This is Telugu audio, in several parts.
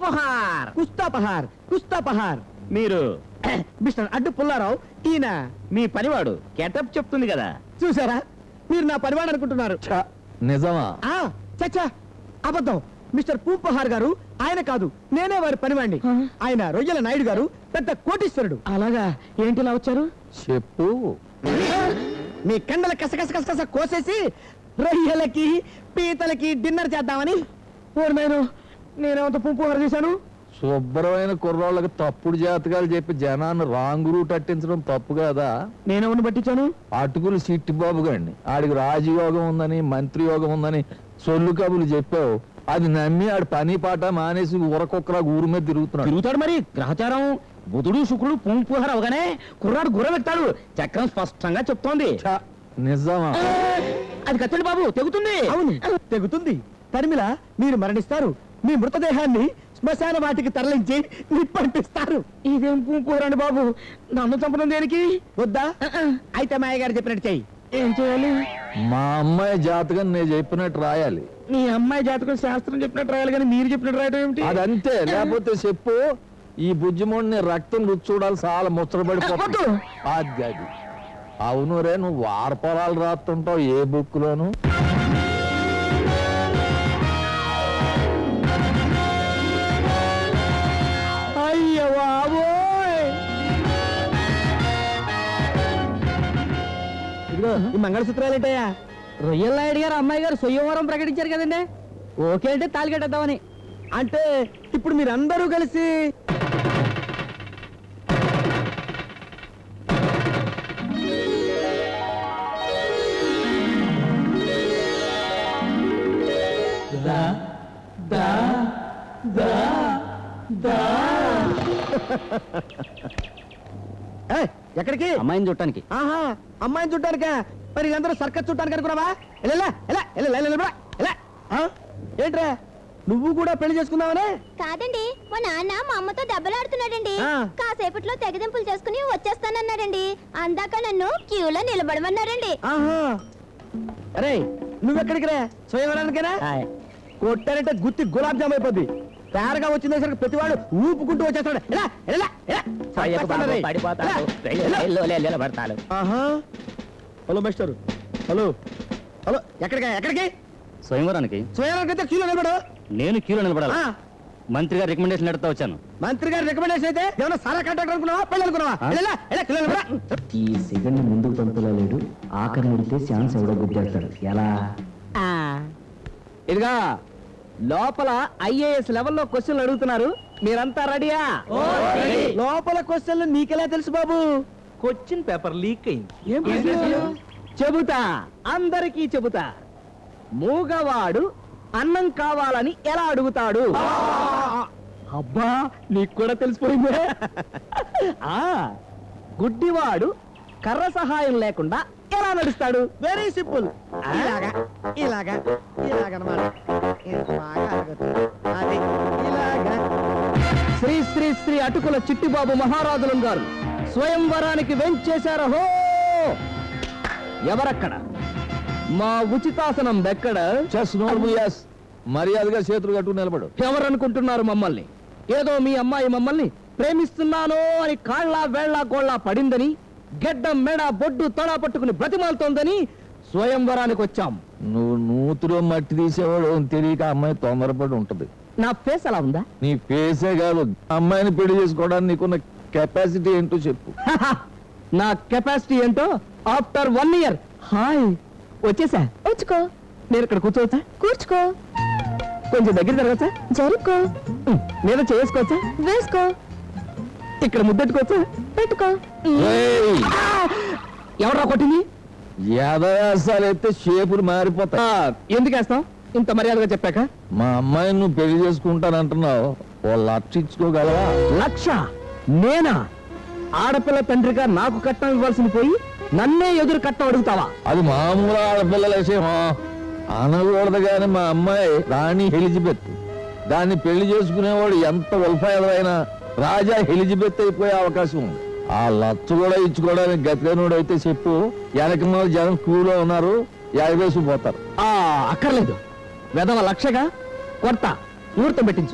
పుహార్ కుస్తా పహార్ కుస్తా పహార్ మీరు మిస్టర్ అడ్డు పుల్లారావు ఈయన మీ పనివాడు గెటప్ చెప్తుంది కదా చూసారా మీరు నా పరివాడు అనుకుంటున్నారు నిజమా ఆ చచ్చా అబద్ధం మిస్టర్ పూపహార్ గారు ఆయన కాదు నేనే వారి పనివాణ్ణి ఆయన రొయ్యల నాయుడు గారు పెద్ద కోటీశ్వరుడు అలాగా ఏంటి ఇలా వచ్చారు చెప్పు మీ కండల కసకస కసకస కోసేసి రొయ్యలకి పీతలకి డిన్నర్ చేద్దామని ఓరు నేను నేనేమంత పూపహార్ చేశాను శుభ్రమైన కుర్రోళ్ళకి తప్పుడు జాతకాలు చెప్పి జనాన్ని రాంగ్ రూట్ అట్టించడం తప్పు కదా నేనేమన్నా పట్టించాను అటుకులు సిట్టిబాబు గండి ఆడికి రాజయోగం ఉందని మంత్రి యోగం ఉందని సొల్లు కబులు చెప్పావు అది నమ్మి ఆడు పని పాట మానేసి ఊరకొక్కరా ఊరు మీద తిరుగుతున్నాడు తిరుగుతాడు మరి గ్రహచారం బుధుడు శుక్రుడు పుంపుహార్ అవగానే కుర్రాడు గుర్ర వెక్తాడు చక్రం స్పష్టంగా చెప్తోంది ఛ, నిజమా అది కత్తండి బాబు తెగుతుంది అవును తెగుతుంది తరిమిల మీరు మరణిస్తారు మీ మృతదేహాన్ని శ్మశాన వాటికి తరలించి నిప్పంటిస్తారు ఇదేం పుంపుహారండి బాబు నన్ను చంపడం దేనికి వద్దా అయితే మాయ గారు చెప్పినట్టు చెయ్యి ఏం చేయాలి మా అమ్మాయి జాతకం నేను చెప్పినట్టు రాయాలి మీ అమ్మాయి జాతకం శాస్త్రం చెప్పినట్టు రాయాలి కానీ మీరు చెప్పినట్టు రాయడం ఏమిటి అదంతే లేకపోతే చెప్పు ఈ బుజ్జిమోడిని రక్తం రుచి చూడాలి చాలా ముచ్చటపడిపోతుంది వద్దు. అది అది అవును రే నువ్వు వారపొలాలు రాస్తుంటావు ఏ బుక్ లోను అయ్య బాబోయ్ ఇదిగో ఈ మంగళసూత్రాలు ఏంటయ్యా రొయ్యల నాయుడు గారు అమ్మాయి గారు సొయ్యవరం ప్రకటించారు కదండి ఓకే అంటే తాళి కట్టేద్దామని అంటే ఇప్పుడు మీరందరూ కలిసి ఏయ్, ఎక్కడికి అమ్మాయిని చూడటానికి ఆహా అమ్మాయిని చుట్టానికా మరి అందరూ సర్కస్ చుట్టానికి అనుకున్నావా ఎలా ఎలా ఎలా ఎలా ఎలా ఏంట్రా నువ్వు కూడా పెళ్లి చేసుకుందావనే కాదండి మా నాన్న మా అమ్మతో దెబ్బలాడుతున్నాడండి ఆ. కాసేపట్లో తెగదింపులు చేసుకుని వచ్చేస్తానన్నాడండి అందాక నన్ను క్యూలో నిలబడమన్నాడండి ఆహా అరే నువ్వెక్కడికి రా స్వయంవరానికేనా కొట్టారంటే గుత్తి గులాబ్ జామ్ అయిపోద్ది తయారుగా వచ్చిందేసరికి ప్రతివాడు ఊపుకుంటూ వచ్చేస్తాడు ఎలా ఎలా ఎలా ఎలా? ఎలా? నిలబడతాడు ఆహా హలో మిస్టర్ హలో హలో ఎక్కడికి ఎక్కడికి స్వయంవరానికి స్వయంవరానికి అయితే క్యూలో నిలబడు నేను క్యూలో నిలబడాలి ఆ, మంత్రి గారు రికమెండేషన్ ఎడతా వచ్చాను మంత్రి గారి రికమెండేషన్ అయితే ఏమైనా సారా కాంట్రాక్ట్ అనుకున్నావా పెళ్ళి అనుకున్నావా ఎలా ఎలా క్యూలో నిలబడా ఈ సెకండ్ ముందుకు పంపులేడు ఆఖరి ముడితే ఛాన్స్ ఎవడో గుద్దేస్తాడు ఎలా ఇదిగా లోపల ఐఏఎస్ లెవెల్లో క్వశ్చన్లు అడుగుతున్నారు మీరంతా రెడీయా లోపల క్వశ్చన్లు నీకెలా తెలుసు బాబు క్వశ్చన్ పేపర్ లీక్ అయింది చెబుతా అందరికీ చెబుతా మూగవాడు అన్నం కావాలని ఎలా అడుగుతాడు అబ్బా నీకు కూడా తెలిసిపోయిందే ఆ గుడ్డివాడు కర్ర సహాయం లేకుండా ఎలా నడుస్తాడు వెరీ సింపుల్ ఇలాగా ఇలాగా ఇలాగనమాట బాగా అడగదు. అది ఇలాగా శ్రీ శ్రీ శ్రీ అటుకుల చిట్టిబాబు మహారాజులం గారు స్వయంవరానికి వెంచేశారు హో ఎవరక్కడ మా ఉచితాసనం ఎక్కడ చెస్ నోట్ ఎస్ మర్యాదగా చేతులు కట్టుకుని నిలబడు ఎవరనుకుంటున్నారు మమ్మల్ని ఏదో మీ అమ్మాయి మమ్మల్ని ప్రేమిస్తున్నాను అని కాళ్ళ వేళ్ళ గోళ్ళ పడిందని గెడ్డం మెడ బొడ్డు తొడ పట్టుకుని బ్రతిమాలుతోందని స్వయంవరానికి వచ్చాం నువ్వు నూతులో మట్టి తీసేవాడు అని తెలియక అమ్మాయి తొందరపడి ఉంటది నా ఫేస్ అలా ఉందా నీ ఫేసే కాదు అమ్మాయిని పెళ్లి చేసుకోవడానికి నీకున్న కెపాసిటీ ఏంటో చెప్పు నా కెపాసిటీ ఏంటో ఆఫ్టర్ వన్ ఇయర్ హాయ్ వచ్చేసా వచ్చుకో నేను ఇక్కడ కూర్చోవచ్చా కూర్చుకో కొంచెం దగ్గర జరగచ్చా జరుపుకో మీద చేసుకోవచ్చా వేసుకో ఇక్కడ ముద్దెట్టుకోవచ్చా పెట్టుకో ఏయ్! ఎవరా కొట్టింది యాదవ్యాసాలు అయితే షేపులు ఆ, మారిపోతాయి ఎందుకు వేస్తాం ఇంత మర్యాదగా చెప్పాక మా అమ్మాయిని నువ్వు పెళ్లి చేసుకుంటానంటున్నావు ఓ లక్ష ఇచ్చుకోగలవా లక్ష నేనా ఆడపిల్ల తండ్రిగా నాకు కట్నం ఇవ్వాల్సింది పోయి నన్నే ఎదురు కట్నం అడుగుతావా అది మామూలు ఆడపిల్లల విషయం అనకూడదు కానీ మా అమ్మాయి రాణి ఎలిజబెత్ దాన్ని పెళ్లి చేసుకునేవాడు ఎంత ఉల్ఫాయమైనా రాజా ఎలిజబెత్ అయిపోయే అవకాశం ఉంది ఆ లచ్చ కూడా ఇచ్చుకోవడానికి గతిలేనుడు అయితే చెప్పు వెనక మీద జనం క్యూలో ఉన్నారు ఎగవేసి పోతారు ఆ అక్కర్లేదు వెదవ లక్షగా కొడతా ముహూర్తం పెట్టించు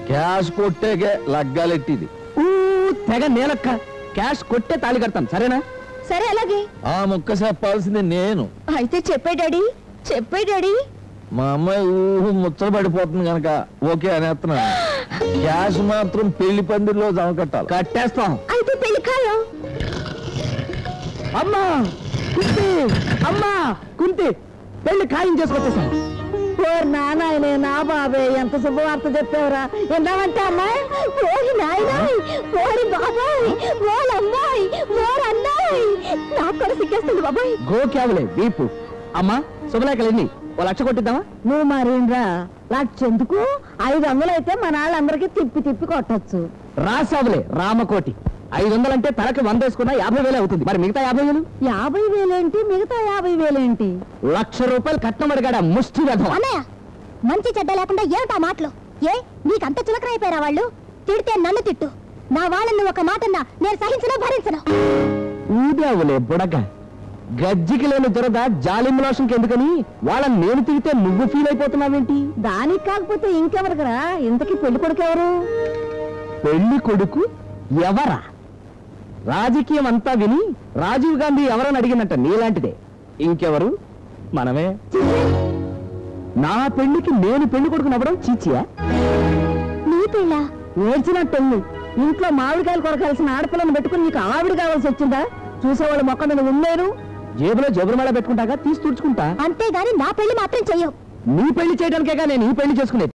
క్యాష్ కొట్టేకే లగ్గాలెట్టిది ఊ, తెగ నేలక్క క్యాష్ కొట్టే తాళి కడతాను సరేనా సరే అలాగే ఆ ముక్క చెప్పాల్సింది నేను అయితే చెప్పే డాడీ చెప్పే డాడీ మా అమ్మాయి ఊహు ముచ్చట పడిపోతుంది కనుక ఓకే అనేస్తున్నాను క్యాష్ మాత్రం పెళ్లి పందిరిలో జమ కట్టాలి కట్టేస్తాం అయితే పెళ్లి ఖాయం అమ్మా కుంతి అమ్మా కుంతి పెళ్లి ఖాయం చేసుకొచ్చేసాం ఓర్ నానాయనే నా బాబే ఎంత శుభవార్త చెప్పావురా విన్నావంటే అమ్మాయి ఓరి నాయనాయ్ ఓరి బాబాయ్ ఓలమ్మాయ్ ఓరన్నాయ్ నాకు కూడా సిగ్గేస్తుంది బాబాయ్ గోక్యావులే వీపు అమ్మా శుభలేఖలు ఎన్ని ఓ లక్ష కొట్టిద్దామా నువ్వు మరేంరా లక్షెందుకు ఐదు వందలు అయితే మన వాళ్ళందరికీ తిప్పి తిప్పి కొట్టచ్చు రాసావులే రామకోటి ఐదు వందలంటే తలకి వంద వేసుకున్నా యాభై వేలే అవుతుంది మరి మిగతా యాభై వేలు యాభై వేలేంటి మిగతా యాభై వేలేంటి లక్ష రూపాయలు కట్నం అడిగాడు ఆ ముష్టి వెధవ అన్నయ్య మంచి చెడ్డ లేకుండా ఏమిటా మాటలు ఏ నీకంత చులకనైపోయారా వాళ్ళు తిడితే నన్ను తిట్టు నా వాళ్ళని ఒక మాటన్నా నేను సహించను భరించను ఊదావులే బుడక గజ్జికి లేని దురద జాలిం లోషన్కి ఎందుకని వాళ్ళని నేను తిరిగితే నువ్వు ఫీల్ అయిపోతున్నావేంటి దానికి కాకపోతే ఇంకెవరికరా ఇంతకీ పెళ్లి కొడుకు ఎవరు పెళ్లి కొడుకు ఎవరా రాజకీయం అంతా విని రాజీవ్ గాంధీ ఎవరని అడిగినట్ట నీలాంటిదే ఇంకెవరు మనమే నా పెళ్లికి నేను పెళ్లి కొడుకు నవ్వడం చీచియా నీ పిల్ల ఏడ్చినట్టుంది ఇంట్లో మామిడికాయలు కొరకాల్సిన ఆడపిల్లను పెట్టుకుని నీకు ఆవిడ కావాల్సి వచ్చిందా చూసేవాళ్ళు మొక్క మీద ఉండేరు జేబులో జబురుమేళ పెట్టుకుంటాగా తీసి తుడుచుకుంటా అంతేగాని నా పెళ్లి మాత్రం చెయ్యవు నీ పెళ్లి చేయడానికేగా నేను ఈ పెళ్లి చేసుకునేది